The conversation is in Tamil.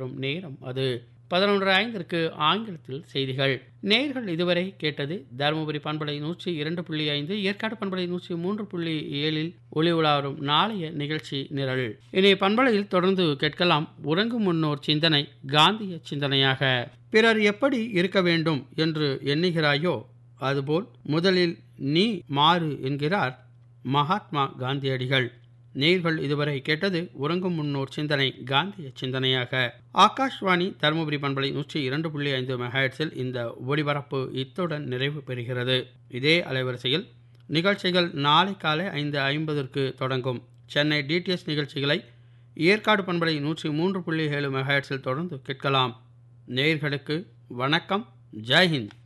வரும் நேரம் அது பதினொன்று ஐந்திற்கு ஆங்கிலத்தில் செய்திகள் நேர்கள் இதுவரை கேட்டது தருமபுரி பண்பலை நூற்றி இரண்டு புள்ளி ஐந்து ஏற்காடு பண்பலை நூற்றி மூன்று புள்ளி ஏழில் ஒளி உலாவரும் நாளைய நிகழ்ச்சி நிரல் இனி பண்பலையில் தொடர்ந்து கேட்கலாம் உறங்கும் முன்னோர் சிந்தனை காந்திய சிந்தனையாக பிறர் எப்படி இருக்க வேண்டும் என்று எண்ணுகிறாயோ அதுபோல் முதலில் நீ மாறு என்கிறார் மகாத்மா காந்தியடிகள் நேர்கள் இதுவரை கேட்டது உறங்கும் முன்னோர் சிந்தனை காந்திய சிந்தனையாக ஆகாஷ்வாணி தருமபுரி பண்பலை நூற்றி இரண்டு புள்ளி ஐந்து மெகாஹெட்ஸில் இந்த ஒளிபரப்பு இத்துடன் நிறைவு பெறுகிறது இதே அலைவரிசையில் நிகழ்ச்சிகள் நாளை காலை ஐந்து ஐம்பதற்கு தொடங்கும் சென்னை டிடிஎஸ் நிகழ்ச்சிகளை ஏற்காடு பண்பலை நூற்றி மூன்று புள்ளி ஏழு மெகாஹெட்ஸில் தொடர்ந்து கேட்கலாம் நேயர்களுக்கு வணக்கம் ஜெய்ஹிந்த்